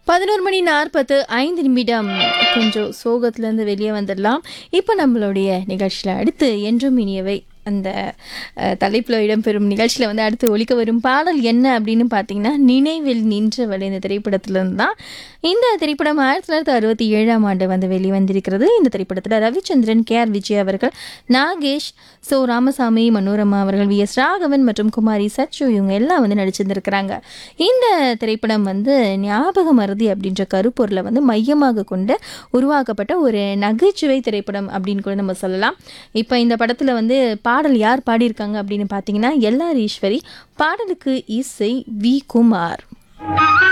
பதினோரு மணி நாற்பத்து ஐந்து நிமிடம் கொஞ்சம் சோகத்துலேருந்து வெளியே வந்துடலாம் இப்போ நம்மளுடைய நிகழ்ச்சியில் அடுத்து என்றும் இனியவை அந்த தலைப்பில் இடம்பெறும் நிகழ்ச்சியில் வந்து அடுத்து ஒலிக்க வரும் பாடல் என்ன அப்படின்னு பார்த்தீங்கன்னா நினைவில் நின்றவள் இந்த திரைப்படத்திலிருந்து தான் இந்த திரைப்படம் ஆயிரத்தி தொள்ளாயிரத்தி அறுபத்தி ஏழாம் ஆண்டு வந்து வெளிவந்திருக்கிறது இந்த திரைப்படத்தில் ரவிச்சந்திரன் கே ஆர் விஜய் அவர்கள் நாகேஷ் சோ ராமசாமி மனோரமா அவர்கள் வி எஸ் ராகவன் மற்றும் குமாரி சச்சு இவங்க எல்லாம் வந்து நடிச்சிருந்திருக்கிறாங்க இந்த திரைப்படம் வந்து ஞாபக மருதி அப்படின்ற கருப்பொருளை வந்து மையமாக கொண்டு உருவாக்கப்பட்ட ஒரு நகைச்சுவை திரைப்படம் அப்படின்னு கூட நம்ம சொல்லலாம் இப்போ இந்த படத்தில் வந்து பாடல் யார் பாடியிருக்காங்க அப்படின்னு பார்த்தீங்கன்னா எல்ஆர் ஈஸ்வரி பாடலுக்கு இசை வி குமார்